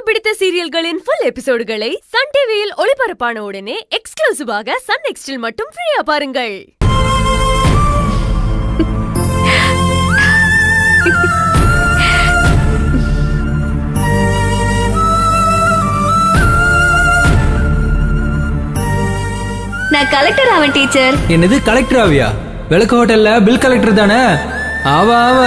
பிடித்த சீரியல்களின் full எபிசோடுகளை Sun டிவியில் ஒளிபரப்பான உடனே எக்ஸ்க்ளூசிவாக சன் நெக்ஸ்டில் மட்டும் ஃப்ரீயா பாருங்கள் நான் கலெக்டர் ஆவேன் டீச்சர் என்னது கலெக்டர் ஆவியா விளக்கு ஹோட்டல்ல பில் கலெக்டர் தானே ஆவ ஆவ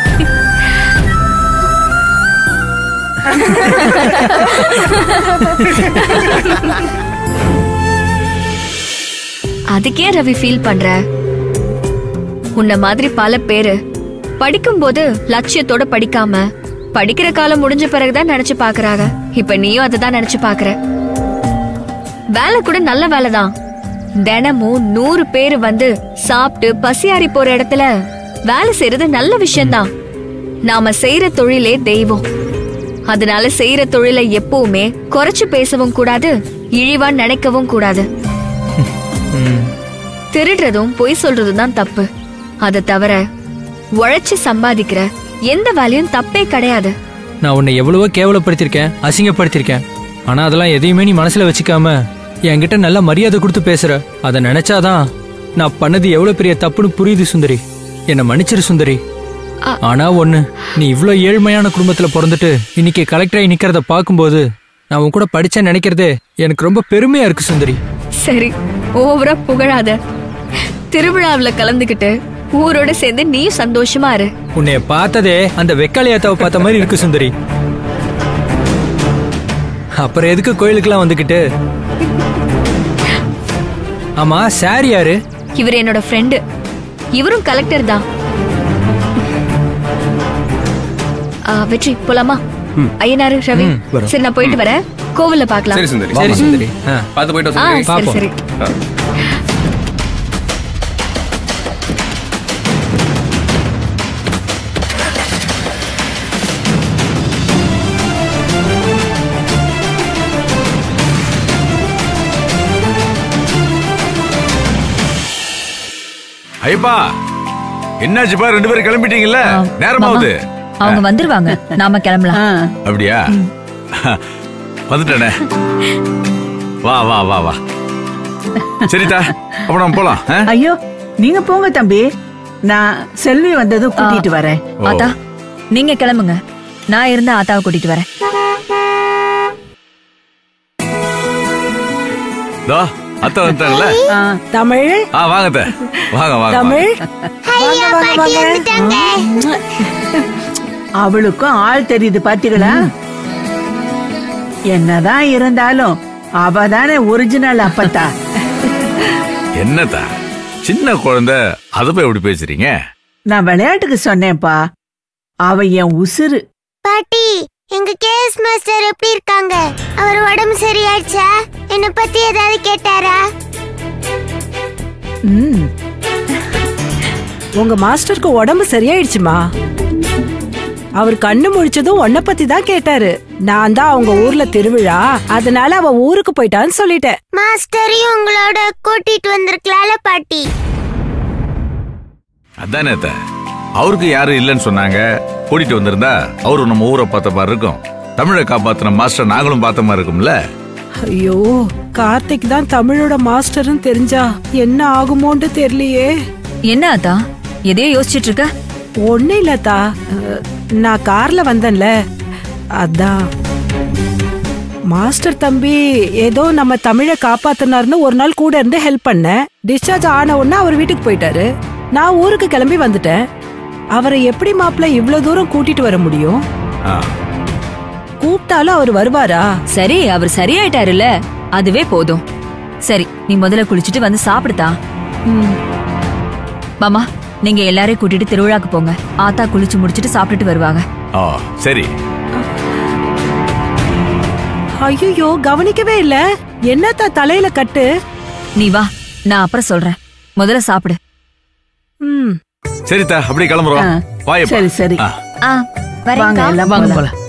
அதுக்கே ரவி ஃபீல் பண்ற உன்ன மாதிரி பல பேரு படிக்கும்போது லட்சியத்தோட படிக்காம படிக்கிற காலம் முடிஞ்ச பிறகுதான் நினைச்சு பாக்குறாங்க இப்ப நீயும் அததான் நினைச்சு பாக்குற வேலை கூட நல்ல வேலைதான் தினமும் நூறு பேர் வந்து சாப்பிட்டு பசியாறி போற இடத்துல வேலை செய்யறது நல்ல விஷயம்தான் நாம செய்யற தொழிலே தெய்வம் அதனால செய்யற தொழிலை எப்பவுமே குறைச்சு பேசவும் கூடாது இழிவா நினைக்கவும் கூடாது ம். திருடுறதும் பொய் சொல்றதும் தான் தப்பு அதை தவிர உழைச்சு சம்பாதிக்கிற எந்த வேலையும் தப்பே கிடையாது நான் உன்னை எவ்வளவோ கேவலப்படுத்திருக்கேன் அசிங்கப்படுத்திருக்கேன் ஆனா அதெல்லாம் எதையுமே நீ மனசுல வச்சுக்காம என்கிட்ட நல்ல மரியாதை கொடுத்து பேசுற அதை நினைச்சாதான் நான் பண்ணது எவ்வளவு பெரிய தப்புன்னு புரியுது சுந்தரி என்னை மன்னிச்சிரு சுந்தரி அ- ஆனா ஒண்ணு நீ இவ்ளோ ஏழ்மையான குடும்பத்துல பிறந்துட்டு இன்னைக்கு கலெக்டராகி நிக்கிறத பார்க்கும்போது நான் உன் கூட படிச்சேன்னு நினைக்கிறதே எனக்கு ரொம்ப பெருமையா இருக்கு சுந்தரி சரி ஓவரா புகழாத திருவிழாவுல கலந்துக்கிட்டு ஊரோட சேர்ந்து நீயும் சந்தோஷமா இரு உன்னைய பார்த்ததே அந்த வெக்காளியாத்தாவை பார்த்த மாதிரி இருக்கு சுந்தரி அப்புறம் எதுக்கு கோயிலுக்கெல்லாம் வந்துகிட்டு ஆமா சார் யாரு இவர் என்னோட ஃப்ரெண்டு இவரும் கலெக்டர் தான் ஆ, வெற்றி போலாமா ஐயனாரு ரவி ம், வரோம். சரி நான் போயிட்டு வரேன் கோவில்ல பார்க்கலாம் சரி சுந்தரி சரி சுந்தரி ஆ. பார்த்து போயிட்டு வா ஆ சுந்தரி. சரி பாப்போம். சரி ஐயப்பா என்னாச்சுப்பா ரெண்டு பேரும் கிளம்பிட்டீங்கல்ல நேரமாவது அவங்க வந்துருவாங்க நாம கிளம்பலாம் அப்படியா வந்துட்டேனே வா வா வா வா சரிதா அப்ப நம்ம போலாம் ஆ? ஐயோ நீங்க போங்க தம்பி நான் செல்வி வந்ததும் கூட்டிட்டு வரேன் ஓ. ஆத்தா நீங்க கிளம்புங்க நான் இருந்தா ஆத்தாவை கூட்டிட்டு வரேன் தோ அத்தை வந்துட்டாங்கல்ல ஆ, தமிழ் ஆ வாங்க அத்தை. வாங்க வாங்க வாங்க. தமிழ் வாங்க வாங்க வாங்க அவளுக்கும் ஆள் தெரியுது பாத்தீங்களா என்னதான் இருந்தாலும் அவ தானே ஒரிஜினல் அப்பத்தா என்னத்தா சின்ன குழந்தை அதை போய் எப்படி பேசுறீங்க நான் விளையாட்டுக்கு சொன்னேன்ப்பா அவ என் உசுரு பாட்டி எங்க கேஎஸ் மாஸ்டர் எப்படி இருக்காங்க அவர் உடம்பு சரியாயிடுச்சா என்ன பத்தி ஏதாவது கேட்டாரா ம் உங்க மாஸ்டருக்கு உடம்பு சரியாயிடுச்சுமா அவர் கண்ணு முழிச்சதும் உன்னை பத்தி தான் கேட்டாரு நான் தான் அவங்க ஊர்ல திருவிழா அதனால அவ ஊருக்கு போயிட்டான்னு சொல்லிட்டேன் மாஸ்டரையும் உங்களோட கூட்டிட்டு வந்திருக்கலாம்ல பாட்டி அதானே அத்தை. அவருக்கு யாரும் இல்லைன்னு சொன்னாங்க கூட்டிட்டு வந்திருந்தா அவரு நம்ம ஊரை பார்த்த மாதிரி இருக்கும் தமிழை காப்பாத்தின மாஸ்டர் நாங்களும் பார்த்த மாதிரி இருக்கும்ல ஐயோ கார்த்திக் தான் தமிழோட மாஸ்டர்னு தெரிஞ்சா என்ன ஆகுமோன்னு தெரியலையே என்ன ஆத்தா எதையோ யோசிச்சிட்டு இருக்க ஒண்ணு இல்லத்தா அஹ், நான் கார்ல வந்தேன்ல அதான் மாஸ்டர் தம்பி ஏதோ நம்ம தமிழை காப்பாத்தினார்னு ஒரு நாள் கூட இருந்து ஹெல்ப் பண்ணேன் டிஸ்சார்ஜ் ஆன உடனே அவர் வீட்டுக்கு போயிட்டாரு நான் ஊருக்கு கிளம்பி வந்துட்டேன் அவரை எப்படி மாப்பிள்ள இவ்வளவு தூரம் கூட்டிட்டு வர முடியும் ஆ. கூப்பிட்டாலும் அவர் வருவாரா சரி அவர் சரியாயிட்டாருல்ல அதுவே போதும் சரி நீ முதல்ல குளிச்சிட்டு வந்து சாப்பிடுதா ம். மாமா நீங்க எல்லாரையும் கூட்டிட்டு திருவிழாக்கு போங்க ஆத்தா குளிச்சு முடிச்சிட்டு சாப்பிட்டுட்டு வருவாங்க ஓ சரி ஐயோ கவனிக்கவே இல்ல என்னத்தா தலையில கட்டு நீ வா நான் அப்புறம் சொல்றேன் முதல்ல சாப்பிடு ம் சரிதா அப்படியே கிளம்புறோம் ஆ. வாயப்பா சரி சரி ஆ. ஆ வாங்க வரேன் எல்லாம் வாங்க போலாம். போலாம்